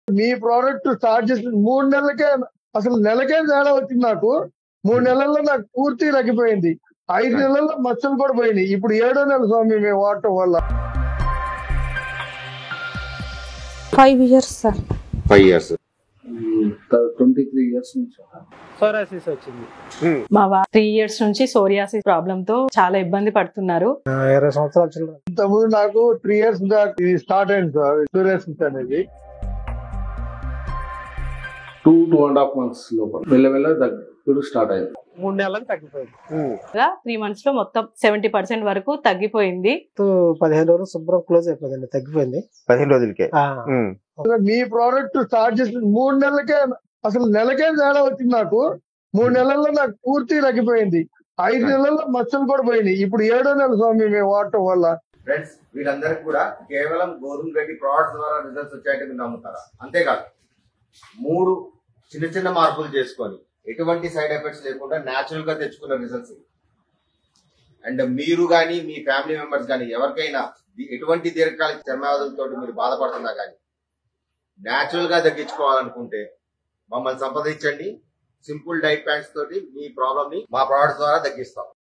మీ product start చేసిన మూడు నెలలకే అసలు నెలకే తేడా వచ్చింది నాకు మూడు నెలల్లో నాకు పూర్తి తగ్గిపోయింది ఐదు నెలల్లో మచ్చలు కూడా పోయినాయి ఇప్పుడు ఏడో నెల స్వామి మేము వాడటం వల్ల five years sir five years twenty three years నుంచి సోరాసిస్ వచ్చింది మా వారు త్రీ ఇయర్స్ నుంచి సోరియాసిస్ ప్రాబ్లమ్ తో చాలా ఇబ్బంది పడుతున్నారు ఆ, ఇరవై సంవత్సరాల చిల్లర ఇంతకుముందు నాకు త్రీ ఇయర్స్ బ్యాక్ ఇది స్టార్ట్ అయింది సార్ సూర్యాసిస్ అనేది two two and half months లోపల మెల్లమెల్ల దగ్గర స్టార్ట్ అయింది మూడు నెలలకు తగ్గిపోయింది త్రీ మంత్స్ లో మొత్తం సెవెంటీ పర్సెంట్ వరకు తగ్గిపోయింది తో పదిహేను రోజులు శుభ్రం క్లోజ్ అయిపోయింది తగ్గిపోయింది పదిహేను రోజులకే ఆ, ఉమ్. అసలు మీ ప్రోడక్ట్ స్టార్ట్ చేసిన మూడు నెలలకే అసలు నెలకే తేడా వచ్చింది నాకు మూడు నెలల్లో నాకు పూర్తి తగ్గిపోయింది ఐదు నెలల్లో మచ్చలు కూడా పోయినాయి ఇప్పుడు ఏడో నెల స్వామి మేము వాడటం వల్ల ఫ్రెండ్స్ వీళ్ళందరికీ కూడా కేవలం గోధుమ రెడ్డి ప్రోడక్ట్స్ ద్వారా రిజల్ట్స్ వచ్చాయంటే మీరు నమ్ముతారా అంతేకాదు మూడు చిన్న చిన్న మార్పులు చేసుకొని ఎటువంటి సైడ్ ఎఫెక్ట్స్ లేకుండా న్యాచురల్ గా తెచ్చుకున్న రిజల్ట్స్ అండ్ మీరు కానీ మీ ఫ్యామిలీ మెంబర్స్ కానీ ఎవరికైనా ది- ఎటువంటి దీర్ఘకాలిక చర్మవ్యాధులతో మీరు బాధపడుతున్నా కానీ న్యాచురల్ గా తగ్గించుకోవాలనుకుంటే మమ్మల్ని సంప్రదించండి సింపుల్ డైట్ ప్లాన్స్ తోటి మీ ప్రాబ్లమ్ ని మా ప్రోడక్ట్స్ ద్వారా తగ్గిస్తాం